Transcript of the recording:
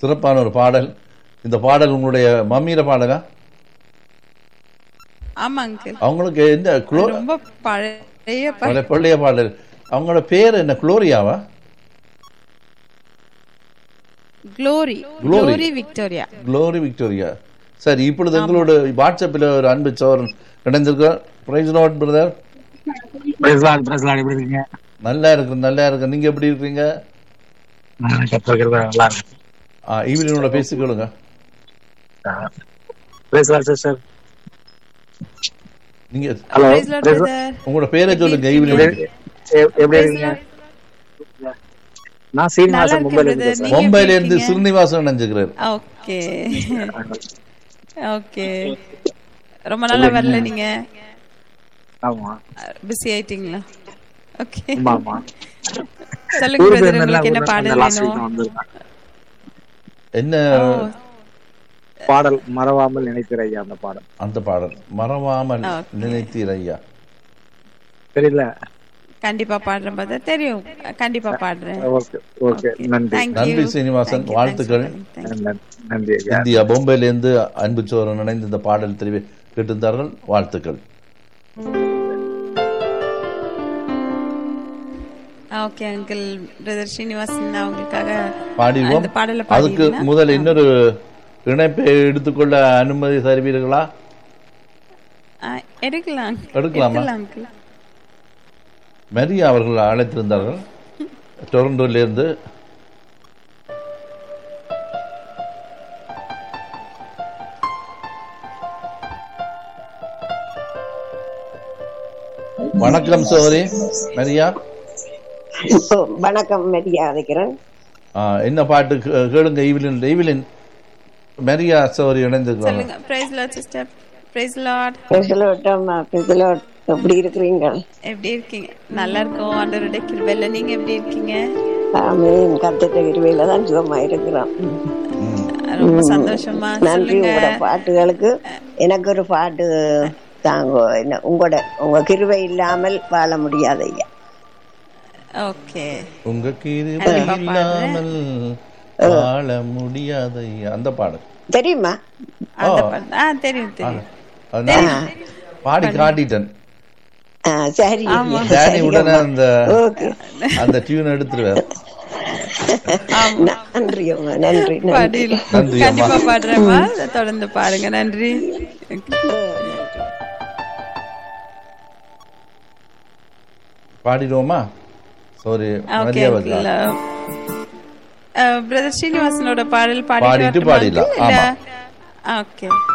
சிறப்பான ஒரு பாடல் இந்த பாடல் உங்களுடைய மம்மியில பாடலா ஆமா அங்கிள் அவங்களுக்கு எந்த குளோ ரொம்ப பழைய ப- பழைய பழைய பாடல் அவங்களோட பேர் என்ன குளோரியாவா Glory Glory. Glory Victoria Glory Victoria சரி இப்பொழுது எங்களோட வாட்ஸ்அப்பில் ஒரு அன்பு சோரன் இணைந்திருக்கோம் praise lord brother praise lord praise lord எப்படி இருக்கீங்க நல்லா இருக்கு நல்லா இருக்கு நீங்க எப்படி இருக்கீங்க நான் கற்றுக்கிறது நல்லா இருக்கு ஆ, ஈவினிங்கோட பேசிக்கொள்ளுங்க பிரசலாட் சிஸ்டர் நீங்க ஹலோ Praise Lord, brother. உங்களோட பேரை சொல்லுங்க ஈவினிங் எப்படி இருக்கீங்க நான் நல்லா சீனிவாசன் இருக்கேன் மும்பைல brother. இருந்து நீங்க மும்பையில எப்படி இருந்து இருக்கீங்க? ஸ்ரீனிவாசன் நினைஞ்சுக்கிறார் ஓகே ஓகே ரொம்ப நாளா வரல நீங்க ஆமா பிஸி ஆயிட்டீங்களா ஓகே ஆமா ஆமா சொல்லுங்க ஊர் பிரதர் பேர் நல்லா உங்களுக்கு என்ன பாடல் லாஸ்ட் வீக் வேணும் வந்திருந்தேன் என்ன ஓ, பாடல் மறவாமல் நினைக்கிற ஐயா அந்த பாடல் அந்த பாடல் மறவாமல் Okay. நினைத்தீர் ஐயா தெரியல கண்டிப்பா பாடுறேன் பிரதர் தெரியும் கண்டிப்பா பாடுறேன் ஓகே ஓகே நன்றி Thank நன்றி you. சீனிவாசன். Thank you. வாழ்த்துக்கள். Thanks for calling. Thank you. நன்றி ஐயா இந்தியா பொம்பையில இருந்து அன்பு சோரன் இணைந்து இந்த பாடல் தெரிவி கேட்டிருந்தார்கள் வாழ்த்துக்கள் ஓகே அங்கிள் பிரதர் ஸ்ரீனிவாசன் அவங்களுக்காக பாடிடுவோம் அந்த பாடலை அதுக்கு பாடிடுங்க. முதல் இன்னொரு இணைப்பை எடுத்துக்கொள்ள அனுமதி தருவீர்களா ஆ, எடுக்கலாம் எடுக்கலாமா? அங்கிள் மரியா அவர்கள் அழைத்திருந்தார்கள் டொரண்டோல இருந்து வணக்கம் சோரி மரியா வணக்கம் மெரியா அழைக்கிறேன் ஆ, என்ன பாட்டு கே- கேளுங்க ஈவிலின் ஈவிலின் மரியா சோரி இணைந்திருக்கிறாங்க சொல்லுங்க praise lord sister praise lord பிரசலோட்டம் பிரசலோட் எப்படி இருக்கிறீங்க எப்படி இருக்கீங்க நல்லா இருக்கோம் ஆண்டவருடைய கிருபையில நீங்க எப்படி இருக்கீங்க ஆமீன் கத்திட்ட இருவையில தான் சுகமா இருக்கிறோம் ரொம்ப சந்தோஷமா நன்றி சொல்லுங்க உங்களோட பாட்டுகளுக்கு எனக்கு ஒரு பாட்டு தாங்க என்ன உங்களோட உங்க கிருவை இல்லாமல் வாழ முடியாது ஐயா ஓகே உங்க கிருபை கண்டிப்பா இல்லாமல் வாழ முடியாது ஐயா. அந்த பாடல் தெரியுமா அந்த பாட்டு ஆ தெரியும் தெரியும் அது நான் பாடி காட்டிட்டேன் ஆ, சரி ஆமா. ஐயா, டேனி சரி உடனே அம்மா. அந்த ஓகே அந்த டியூன் எடுத்துருவார் நன்றி அம்மா நன்றி நன்றி பாடியில் நன்றி அம்மா. கண்டிப்பா பாடுறேம்மா தொடர்ந்து பாருங்க நன்றி பாடிடுவோமா சாரி ஓகே மரியாதை பிரதர் ஸ்ரீனிவாசனோட பாடல் பாடிட்டு பாடிட்டு பாடிடலாம். இல்ல ஓகே